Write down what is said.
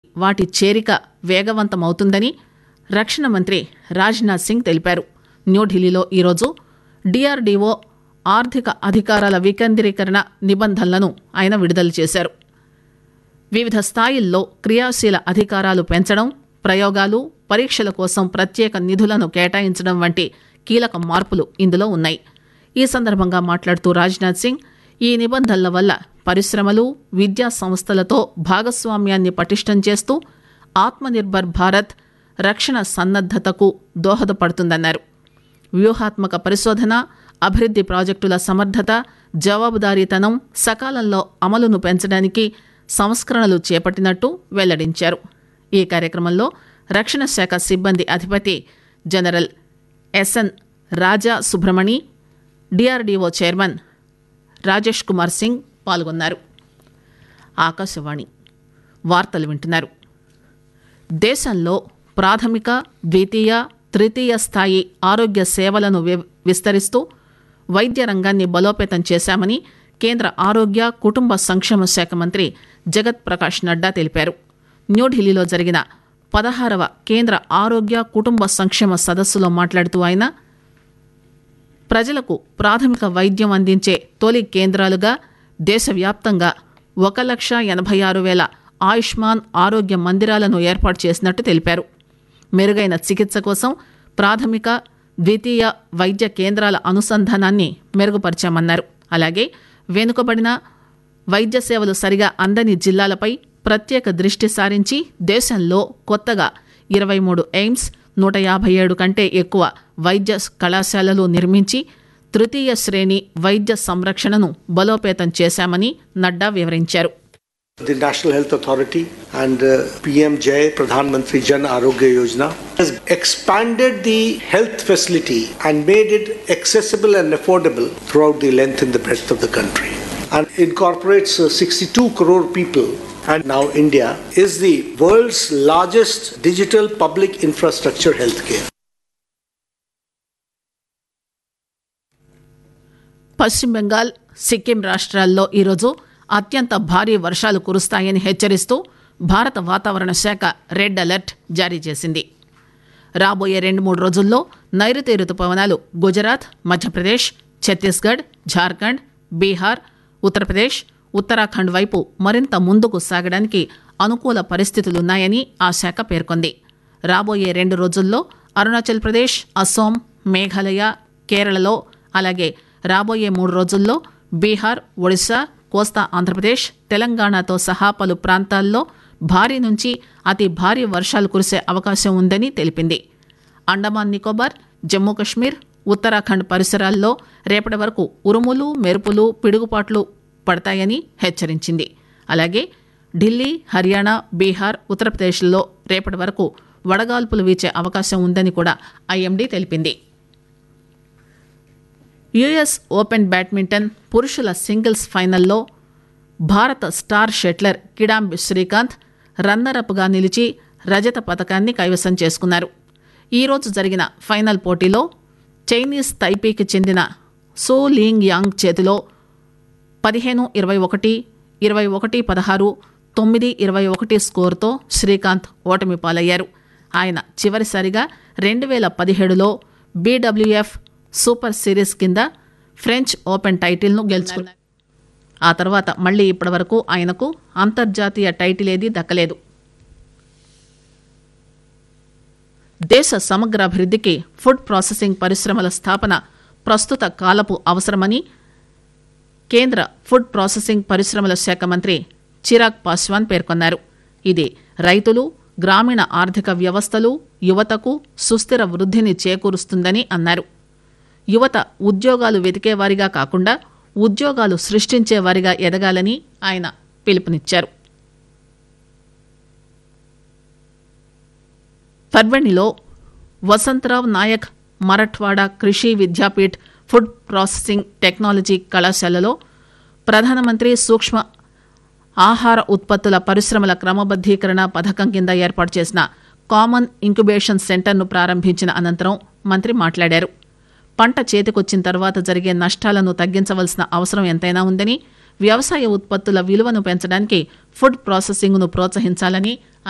వాటి చేరిక వేగవంతమవుతుందని రక్షణ మంత్రి రాజ్నాథ్ సింగ్ తెలిపారు న్యూఢిల్లీలో ఈరోజు డిఆర్డీఓ ఆర్థిక అధికారాల వికేంద్రీకరణ నిబంధనలను ఆయన విడుదల చేశారు వివిధ స్థాయిల్లో క్రియాశీల అధికారాలు పెంచడం ప్రయోగాలు పరీక్షల కోసం ప్రత్యేక నిధులను కేటాయించడం వంటి కీలక మార్పులు ఇందులో ఉన్నాయి ఈ సందర్భంగా మాట్లాడుతూ రాజ్నాథ్ సింగ్ ఈ నిబంధనల వల్ల పరిశ్రమలు విద్యా సంస్థలతో భాగస్వామ్యాన్ని పటిష్టం చేస్తూ ఆత్మనిర్భర్ భారత్ రక్షణ సన్నద్దతకు దోహదపడుతుందన్నారు వ్యూహాత్మక పరిశోధన అభివృద్ది ప్రాజెక్టుల సమర్థత జవాబుదారీతనం సకాలంలో అమలును పెంచడానికి సంస్కరణలు చేపట్టినట్టు వెల్లడించారు ఈ కార్యక్రమంలో రక్షణ శాఖ సిబ్బంది అధిపతి General SN Raja Subramani DRDO chairman Rajesh Kumar Singh పాల్గొన్నారు ఆకాశవాణి వార్తలు వింటున్నారు దేశంలో ప్రాథమిక ద్వితీయ తృతీయ స్థాయి ఆరోగ్య సేవలను వి- విస్తరిస్తూ వైద్య రంగాన్ని బలోపేతం చేశామని కేంద్ర ఆరోగ్య కుటుంబ సంక్షేమ శాఖ మంత్రి జగత్ ప్రకాష్ నడ్డా తెలిపారు న్యూఢిల్లీలో జరిగిన పదహారవ కేంద్ర ఆరోగ్య కుటుంబ సంక్షేమ సదస్సులో మాట్లాడుతూ ఆయన ప్రజలకు ప్రాథమిక వైద్యం అందించే తొలి కేంద్రాలుగా దేశవ్యాప్తంగా ఒక లక్ష ఎనభై ఆరు వేల ఆయుష్మాన్ ఆరోగ్య మందిరాలను ఏర్పాటు చేసినట్టు తెలిపారు మెరుగైన చికిత్స కోసం ప్రాథమిక ద్వితీయ వైద్య కేంద్రాల అనుసంధానాన్ని మెరుగుపరిచామన్నారు అలాగే వెనుకబడిన వైద్య సేవలు సరిగా అందని జిల్లాలపై ప్రత్యేక దృష్టి సారించి దేశంలో కొత్తగా ఇరవై మూడు ఎయిమ్స్ నూట యాభై ఏడు కంటే ఎక్కువ వైద్య కళాశాలలు నిర్మించి తృతీయ శ్రేణి వైద్య సంరక్షణను బలోపేతం చేశామని నడ్డా వివరించారు The National Health Authority and uh, PM Jai Pradhan Mantri Jan Arogya Yojana has expanded the health facility and made it accessible and affordable throughout the length and the breadth of the country and incorporates uh, 62 crore people and now India is the world's largest digital public infrastructure healthcare. పశ్చిమ బెంగాల్ సిక్కిం రాష్ట్రాల్లో ఈరోజు అత్యంత భారీ వర్షాలు కురుస్తాయని హెచ్చరిస్తూ భారత వాతావరణ శాఖ రెడ్ అలర్ట్ జారీ చేసింది రాబోయే రెండు మూడు రోజుల్లో నైరుతి రుతుపవనాలు గుజరాత్ మధ్యప్రదేశ్ ఛత్తీస్గఢ్ ఝార్ఖండ్ బీహార్ ఉత్తరప్రదేశ్ ఉత్తరాఖండ్ వైపు మరింత ముందుకు సాగడానికి అనుకూల పరిస్థితులున్నాయని ఆ శాఖ పేర్కొంది రాబోయే రెండు రోజుల్లో అరుణాచల్ ప్రదేశ్ అస్సోం మేఘాలయ కేరళలో అలాగే రాబోయే మూడు రోజుల్లో బీహార్ ఒడిశా కోస్తా ఆంధ్రప్రదేశ్ తెలంగాణతో సహా పలు ప్రాంతాల్లో భారీ నుంచి అతి భారీ వర్షాలు కురిసే అవకాశం ఉందని తెలిపింది అండమాన్ నికోబార్ జమ్మూ కశ్మీర్ ఉత్తరాఖండ్ పరిసరాల్లో రేపటి వరకు ఉరుములు మెరుపులు పిడుగుపాట్లు పడతాయని హెచ్చరించింది అలాగే ఢిల్లీ హర్యానా బీహార్ ఉత్తరప్రదేశ్లో రేపటి వరకు వడగాల్పులు వీచే అవకాశం ఉందని కూడా ఐఎండీ తెలిపింది యుఎస్ ఓపెన్ బ్యాడ్మింటన్ పురుషుల సింగిల్స్ ఫైనల్లో భారత స్టార్ షెట్లర్ కిడాంబి శ్రీకాంత్ రన్నరప్గా నిలిచి రజత పథకాన్ని కైవసం చేసుకున్నారు ఈరోజు జరిగిన ఫైనల్ పోటీలో చైనీస్ తైపీకి చెందిన సో లింగ్ యాంగ్ చేతిలో పదిహేను ఇరవై ఒకటి ఇరవై ఒకటి పదహారు తొమ్మిది ఇరవై ఒకటి స్కోరుతో శ్రీకాంత్ ఓటమి పాలయ్యారు ఆయన చివరిసారిగా రెండు వేల పదిహేడులో బీడబ్ల్యూఎఫ్ సూపర్ సిరీస్ కింద ఫ్రెంచ్ ఓపెన్ టైటిల్ను గెలుచుకున్నారు ఆ తర్వాత మళ్లీ ఇప్పటివరకు ఆయనకు అంతర్జాతీయ టైటిల్ ఏదీ దక్కలేదు దేశ సమగ్ర అభివృద్ధికి ఫుడ్ ప్రాసెసింగ్ పరిశ్రమల స్థాపన ప్రస్తుత కాలపు అవసరమని కేంద్ర ఫుడ్ ప్రాసెసింగ్ పరిశ్రమల శాఖ మంత్రి చిరాగ్ పాస్వాన్ పేర్కొన్నారు ఇది రైతులు గ్రామీణ ఆర్థిక వ్యవస్థలు యువతకు సుస్థిర వృద్ధిని చేకూరుస్తుందని అన్నారు యువత ఉద్యోగాలు వెతికేవారిగా కాకుండా ఉద్యోగాలు సృష్టించేవారిగా ఎదగాలని ఆయన పిలుపునిచ్చారు పర్వణిలో వసంతరావ్ నాయక్ మరఠ్వాడా కృషి విద్యాపీఠ్ ఫుడ్ ప్రాసెసింగ్ టెక్నాలజీ కళాశాలలో ప్రధానమంత్రి సూక్ష్మ ఆహార ఉత్పత్తుల పరిశ్రమల క్రమబద్దీకరణ పథకం కింద ఏర్పాటు చేసిన కామన్ ఇంక్యుబేషన్ సెంటర్ను ప్రారంభించిన అనంతరం మంత్రి మాట్లాడారు పంట చేతికొచ్చిన తర్వాత జరిగే నష్టాలను తగ్గించవలసిన అవసరం ఎంతైనా ఉందని వ్యవసాయ ఉత్పత్తుల విలువను పెంచడానికి ఫుడ్ ప్రాసెసింగ్ను ప్రోత్సహించాలని